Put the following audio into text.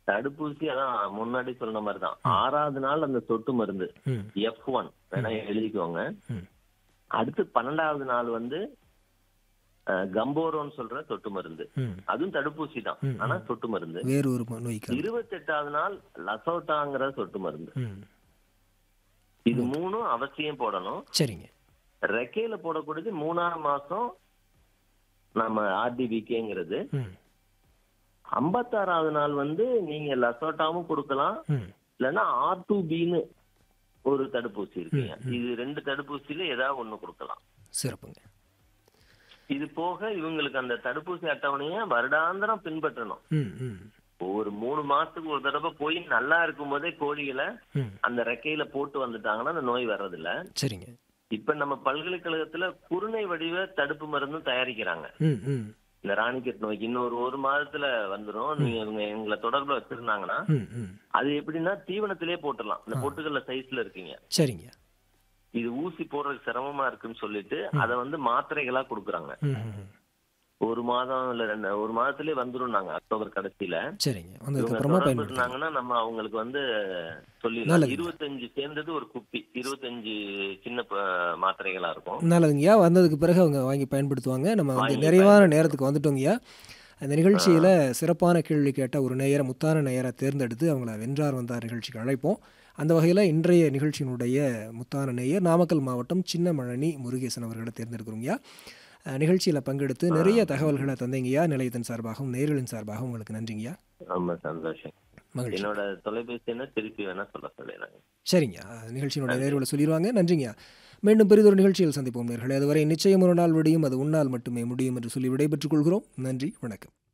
தடுப்பூசி அதான் முன்னாடி சொன்ன மாதிரி தான் ஆறாவது நாள் அந்த சொட்டு மருந்து ம் எஃப் ஒன் வேணா எழுதிக்கோங்க ம் அடுத்து பன்னெண்டாவது நாள் வந்து அஹ், கம்போரோன்னு சொல்ற சொட்டு மருந்து ம் அதுவும் தடுப்பூசி தான் ம், ஆனா சொட்டு மருந்து வேறு ஒரு ம- நோய்க்கு இருபத்தெட்டாவது நாள் லசோட்டாங்கிற சொட்டு மருந்து ம் இது மூணும் அவசியம் போடணும் சரிங்க ரெக்கையில போடக்கூடியது மூணாம் மாசம் நம்ம ஆர்டிபிகேங்கிறது ம் ஐம்பத்தாறாவது நாள் வந்து நீங்க லசோட்டாவும் கொடுக்கலாம் ம் இல்லைன்னா ஆர் டூ பின்னு ஒரு தடுப்பூசி இருக்குங்க இது ரெண்டு தடுப்பூசியில ஏதாவது ஒண்ணு கொடுக்கலாம் சிறப்புங்க இது போக இவங்களுக்கு அந்த தடுப்பூசி அட்டவணைய வருடாந்திரம் பின்பற்றணும் ம் ம் ஒரு மூணு மாசத்துக்கு ஒரு தடவை போய் நல்லா இருக்கும் போதே கோழிகளை ம் அந்த ரெக்கையில போட்டு வந்துட்டாங்கன்னா அந்த நோய் வர்றதில்ல சரிங்க இப்ப நம்ம பல்கலைக்கழகத்துல குருணை வடிவ தடுப்பு மருந்தும் தயாரிக்கிறாங்க ம் ம் இந்த ராணிக்கெட் நோய்க்கு இன்னொரு ஒரு மாதத்துல வந்துரும் நீங்க இவங்க எங்களை தொடர்புல வச்சிருந்தாங்கன்னா ம் ம் அது எப்படின்னா தீவனத்திலே போட்டுடலாம் இந்த பொட்டுக்கல்ல சைஸ்ல இருக்குங்க சரிங்க இது ஊசி போடுறதுக்கு சிரமமா இருக்குன்னு சொல்லிட்டு அத வந்து மாத்திரைகளா கொடுக்குறாங்க ம் ம் ம். ஒரு மாதம் இல்ல ரெண்டு ஒரு மாதத்திலே வந்துரும் நாங்க அக்டோபர் கடைசியில சரிங்க வந்ததுக்கு இவங்க அப்புறமா தொடர்பு பயன்படுத்தலாம் இருந்தாங்கன்னா நம்ம அவங்களுக்கு வந்து சொல்லிடலாம் நல்லது. இருபத்தஞ்சு சேர்ந்தது ஒரு குப்பி இருபத்தஞ்சு சின்ன ப- மாத்திரைகளா இருக்கும் நல்லதுங்கய்யா வந்ததுக்கு பிறகு அவங்க வாங்கி பயன்படுத்துவாங்க நம்ம வந்து வாங்கி நிறைவான நேரத்துக்கு வந்துட்டோங்கய்யா அந்த நிகழ்ச்சியில் சிறப்பான கேள்வி கேட்ட ஒரு நேயரை முத்தான நேயரை தேர்ந்தெடுத்து அவங்கள வென்றார் வந்தார் நிகழ்ச்சிக்கு அழைப்போம் அந்த வகையில் இன்றைய நிகழ்ச்சியினுடைய முத்தான நேயர் நாமக்கல் மாவட்டம் சின்னமழனி முருகேசன் அவர்களை தேர்ந்தெடுக்கிறோங்கய்யா அஹ், நிகழ்ச்சியில் பங்கெடுத்து நிறைய தகவல்களை தந்தீங்கய்யா நிலையத்தின் சார்பாகவும் நேயர்களின் சார்பாகவும் உங்களுக்கு நன்றிங்கய்யா ரொம்ப சந்தோஷம் மகிழ்ச்சி என்னோட தொலைபேசி என்ன திருப்பி வேணா சொல்ல சொல்லிடுறாங்க சரிங்க அஹ், நிகழ்ச்சியினுடைய நேர்வுகளை சொல்லிடுவாங்க நன்றிங்க மீண்டும் பெரிதொரு நிகழ்ச்சியில் சந்திப்போம் நேர்களே அதுவரை நிச்சயம் ஒரு நாள் விடியும் அது உன்னால் மட்டுமே முடியும் என்று சொல்லி விடைபெற்றுக் கொள்கிறோம் நன்றி வணக்கம்